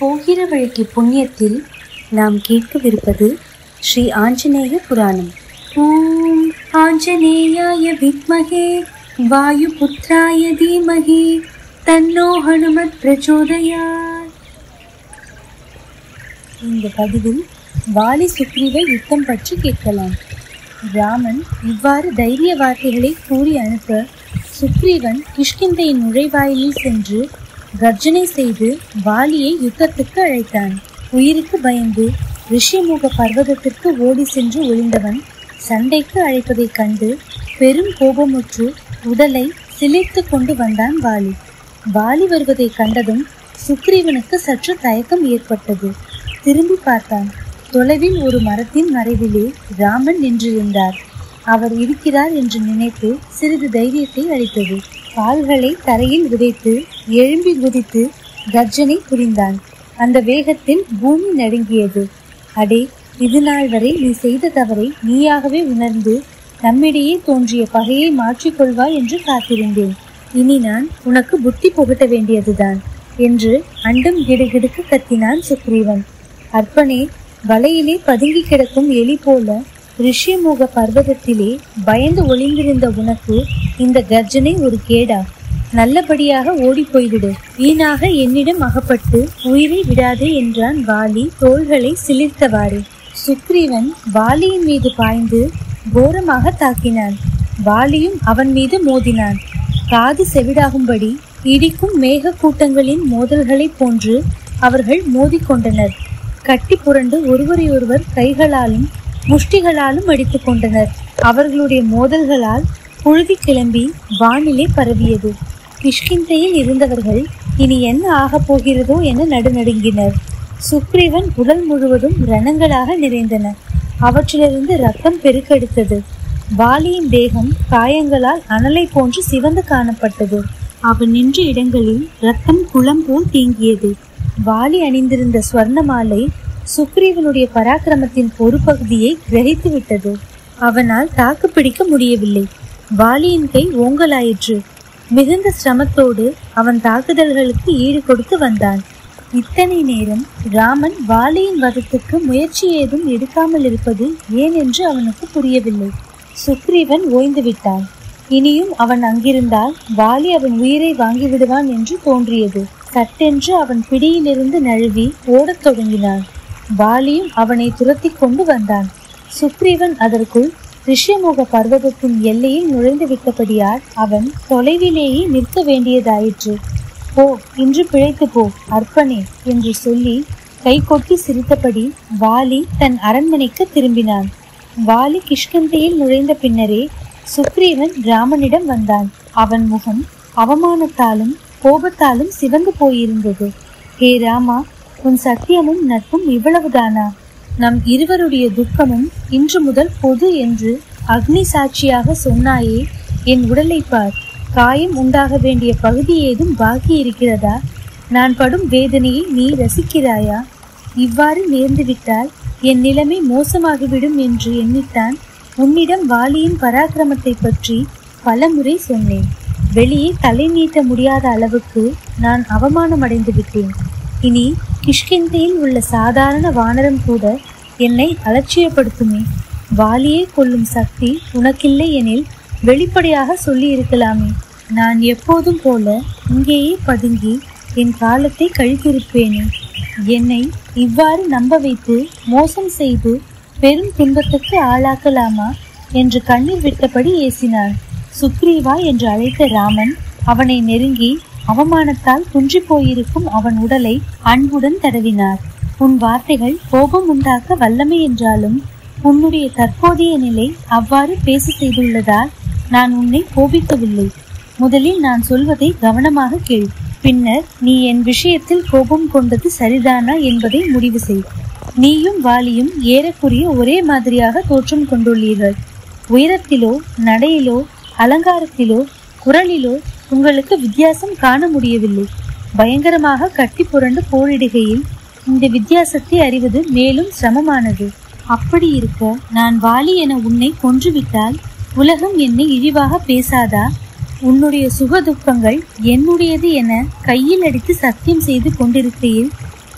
போகிற வழிக்கு புண்ணியத்தில் நாம் கேட்கவிருப்பது ஸ்ரீ ஆஞ்சநேய புராணம் ஓம் ஆஞ்சநேயாய வித்மகே வாயு புத்ராய தீமகி தன்னோ ஹனுமத் பிரச்சோதயாத் இந்த பதிவில் வாலி சுக்ரீவ யுத்தம் பற்றி கேட்கலாம் ராமன் இவ்வாறு தைரிய வார்த்தைகளை கூறி அனுப்ப சுக்ரீவன் கிஷ்கிந்தையின் நுழைவாயிலில் சென்று கர்ஜனை செய்து வாலியை யுத்தத்துக்கு அழைத்தான் உயிருக்கு பயந்து ரிஷிமுக பர்வதத்திற்கு ஓடி சென்று ஒளிந்தவன் சண்டைக்கு அழைப்பதைக் கண்டு பெரும் கோபமுற்று உடலை சிலிர்த்து கொண்டு வந்தான் வாலி வாலி வருவதைக் கண்டதும் சுக்ரீவனுக்கு சற்று தயக்கம் ஏற்பட்டது திரும்பி பார்த்தான் தொலைவில் ஒரு மரத்தின் மறைவிலே ராமன் நின்றிருந்தார் அவர் இருக்கிறார் என்று நினைத்து சிறிது தைரியத்தை அளித்தது கால்களை தரையில் உதைத்து எழும்பி குதித்து கர்ஜனை புரிந்தான் அந்த வேகத்தில் பூமி நடுங்கியது அடே இது நாள் வரை நீ செய்த தவறை நீயாகவே உணர்ந்து நம்மிடையே தோன்றிய பகையை மாற்றிக்கொள்வாய் என்று காத்திருந்தேன் இனி நான் உனக்கு புத்தி புகட்ட வேண்டியதுதான் என்று அண்டம் கிடுகிடுக்கு கத்தினான் சுக்ரீவன் அற்பனே வலையிலே பதுங்கி கிடக்கும் எலி போல ரிஷிமுக பர்வதத்திலே பயந்து ஒளிந்திருந்த உனக்கு இந்த கர்ஜனை ஒரு கேடா நல்லபடியாக ஓடி போய்விடு வீணாக என்னிடம் அகப்பட்டு உயிரை விடாதே என்றான் வாலி தோள்களை சிலிர்த்தவாறு சுக்ரீவன் வாலியின் மீது பாய்ந்து கோரமாக தாக்கினான் வாலியும் அவன் மீது மோதினான் காது செவிடாகும்படி இடிக்கும் மேக கூட்டங்களின் மோதல்களைப் போன்று அவர்கள் மோதிக்கொண்டனர் கட்டி புரண்டு ஒருவரையொருவர் கைகளாலும் முஷ்டிகளாலும் அடித்துக் கொண்டனர் அவர்களுடைய மோதல்களால் புழுதி கிளம்பி வானிலே பரவியது கிஷ்கிந்தையில் இருந்தவர்கள் இனி என்ன ஆகப் போகிறதோ என நடுநடுங்கினர் சுக்ரீவன் உடல் முழுவதும் ரணங்களாக நிறைந்தன அவற்றிலிருந்து ரத்தம் பெருக்கெடுத்தது வாலியின் தேகம் காயங்களால் அனலை போன்று சிவந்து காணப்பட்டது அவன் நின்ற இடங்களில் ரத்தம் குளம் போல் தேங்கியது வாலி அணிந்திருந்த ஸ்வர்ண மாலை சுக்ரீவனுடைய பராக்கிரமத்தின் ஒரு பகுதியை கிரகித்து விட்டது அவனால் தாக்கு பிடிக்க முடியவில்லை வாலியின் கை ஓங்கலாயிற்று மிகுந்த சிரமத்தோடு அவன் தாக்குதல்களுக்கு ஈடு கொடுத்து வந்தான் இத்தனை நேரம் ராமன் வாலியின் வதத்துக்கு முயற்சி ஏதும் எடுக்காமல் இருப்பது ஏன் என்று அவனுக்கு புரியவில்லை சுக்ரீவன் ஓய்ந்து விட்டான் இனியும் அவன் அங்கிருந்தால் வாலி அவன் உயிரை வாங்கி விடுவான் என்று தோன்றியது சட்டென்று அவன் பிடியிலிருந்து நழுவி ஓடத் தொடங்கினான் வாலியும் அவனை துரத்தி கொண்டு வந்தான் சுக்ரீவன் அதற்குள் ரிஷிமுக பர்வதத்தின் எல்லையில் நுழைந்து விட்டபடியால் அவன் தொலைவிலேயே நிற்க வேண்டியதாயிற்று போ இன்று பிழைத்து போ அர்ப்பனே என்று சொல்லி கை கொட்டி சிரித்தபடி வாலி தன் அரண்மனைக்கு திரும்பினான் வாலி கிஷ்கந்தையில் நுழைந்த பின்னரே சுக்ரீவன் ராமனிடம் வந்தான் அவன் முகம் அவமானத்தாலும் கோபத்தாலும் சிவந்து போயிருந்தது ஹே ராமா உன் சத்தியமும் நட்பும் இவ்வளவுதானா நம் இருவருடைய துக்கமும் இன்று முதல் பொது என்று அக்னி சாட்சியாக சொன்னாயே என் உடலை பார் காயம் உண்டாக வேண்டிய பகுதி ஏதும் பாக்கி இருக்கிறதா நான் படும் வேதனையை நீ ரசிக்கிறாயா இவ்வாறு நேர்ந்துவிட்டால் என் நிலைமை மோசமாகிவிடும் என்று எண்ணித்தான் உன்னிடம் வாலியின் பராக்கிரமத்தை பற்றி பலமுறை சொன்னேன் வெளியே தலை நீட்ட முடியாத அளவுக்கு நான் அவமானம் அடைந்து விட்டேன் இனி கிஷ்கிந்தையில் உள்ள சாதாரண வானரம் கூட என்னை அலட்சியப்படுத்துமே வாலியை கொல்லும் சக்தி உனக்கில்லை எனில் வெளிப்படையாக சொல்லி இருக்கலாமே நான் எப்போதும் போல இங்கேயே பதுங்கி என் காலத்தை கழித்திருப்பேனே என்னை இவ்வாறு நம்ப வைத்து மோசம் செய்து பெரும் துன்பத்துக்கு ஆளாக்கலாமா என்று கண்ணீர் விட்டபடி ஏசினான் சுக்ரீவா என்று அழைத்த ராமன் அவனை நெருங்கி அவமானத்தால் குன்றி போயிருக்கும் அவன் உடலை அன்புடன் தடவினார் உன் வார்த்தைகள் கோபம் உண்டாக்க வல்லமை என்றாலும் உன்னுடைய தற்போதைய நிலை அவ்வாறு பேச செய்துள்ளதால் நான் உன்னை கோபிக்கவில்லை முதலில் நான் சொல்வதை கவனமாக கேள் பின்னர் நீ என் விஷயத்தில் கோபம் கொண்டது சரிதானா என்பதை முடிவு செய் நீயும் வாலியும் ஏறக்குறைய ஒரே மாதிரியாக தோற்றம் கொண்டுள்ளீர்கள் உயரத்திலோ நடையிலோ அலங்காரத்திலோ குரலிலோ உங்களுக்கு வித்தியாசம் காண முடியவில்லை பயங்கரமாக கட்டி புரண்டு போரிடுகையில் இந்த வித்தியாசத்தை அறிவது மேலும் சிரமமானது அப்படி இருக்க நான் வாலி என உன்னை கொன்றுவிட்டால் உலகம் என்னை இழிவாக பேசாதா உன்னுடைய சுக துக்கங்கள் என்னுடையது என கையில் அடித்து சத்தியம் செய்து கொண்டிருக்கையில்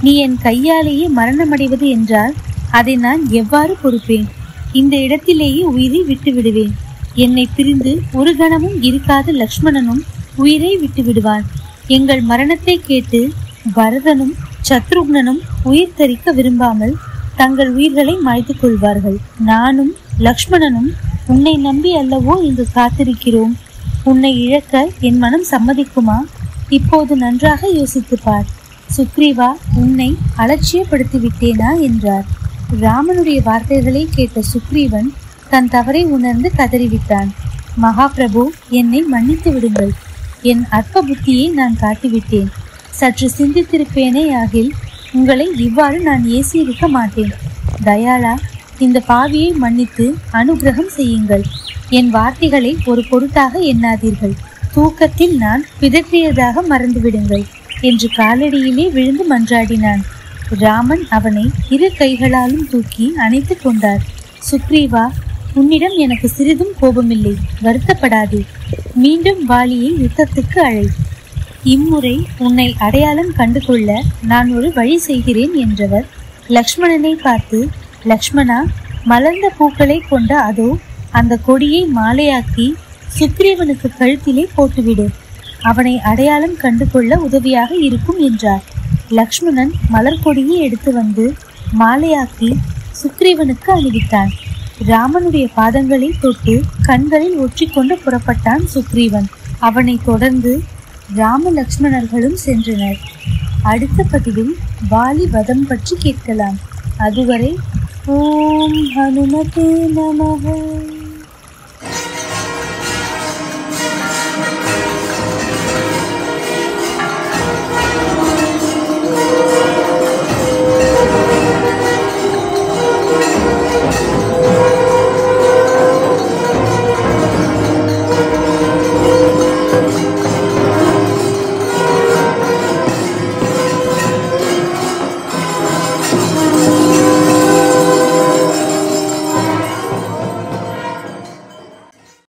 நீ என் கையாலேயே மரணமடைவது என்றால் அதை நான் எவ்வாறு பொறுப்பேன் இந்த இடத்திலேயே உயிரை விட்டு விடுவேன் என்னை பிரிந்து ஒரு கணமும் இருக்காத லக்ஷ்மணனும் உயிரை விட்டு விடுவான் எங்கள் மரணத்தை கேட்டு பரதனும் சத்ருக்னனும் உயிர் தரிக்க விரும்பாமல் தங்கள் உயிர்களை மாய்த்துக் கொள்வார்கள் நானும் லக்ஷ்மணனும் உன்னை நம்பி அல்லவோ இங்கு காத்திருக்கிறோம் உன்னை இழக்க என் மனம் சம்மதிக்குமா இப்போது நன்றாக யோசித்துப் பார் சுக்ரீவா உன்னை அலட்சியப்படுத்தி விட்டேனா என்றார் ராமனுடைய வார்த்தைகளை கேட்ட சுக்ரீவன் தன் தவறை உணர்ந்து கதறிவிட்டான் மகாபிரபு என்னை மன்னித்து விடுங்கள் என் அற்ப புத்தியை நான் காட்டிவிட்டேன் சற்று சிந்தித்திருப்பேனே ஆகில் உங்களை இவ்வாறு நான் ஏசியிருக்க மாட்டேன் தயாளா இந்த பாவியை மன்னித்து அனுகிரகம் செய்யுங்கள் என் வார்த்தைகளை ஒரு பொருட்டாக எண்ணாதீர்கள் தூக்கத்தில் நான் பிதற்றியதாக மறந்துவிடுங்கள் என்று காலடியிலே விழுந்து மன்றாடினான் ராமன் அவனை இரு கைகளாலும் தூக்கி அணைத்து கொண்டார் சுக்ரீவா உன்னிடம் எனக்கு சிறிதும் கோபமில்லை வருத்தப்படாதே மீண்டும் வாலியை யுத்தத்துக்கு அழை இம்முறை உன்னை அடையாளம் கண்டு கொள்ள நான் ஒரு வழி செய்கிறேன் என்றவர் லக்ஷ்மணனை பார்த்து லக்ஷ்மணா மலர்ந்த பூக்களை கொண்ட அதோ அந்த கொடியை மாலையாக்கி சுக்ரீவனுக்கு கழுத்திலே போட்டுவிடு அவனை அடையாளம் கண்டு கொள்ள உதவியாக இருக்கும் என்றார் லக்ஷ்மணன் மலர் கொடியை எடுத்து வந்து மாலையாக்கி சுக்ரீவனுக்கு அணிவித்தான் ராமனுடைய பாதங்களை தொட்டு கண்களில் ஒற்றிக்கொண்டு புறப்பட்டான் சுக்ரீவன் அவனை தொடர்ந்து ராம லக்ஷ்மணர்களும் சென்றனர் அடுத்த பதிவில் வாலி வதம் பற்றி கேட்கலாம் அதுவரை ஓம் ஹனுமதே நமக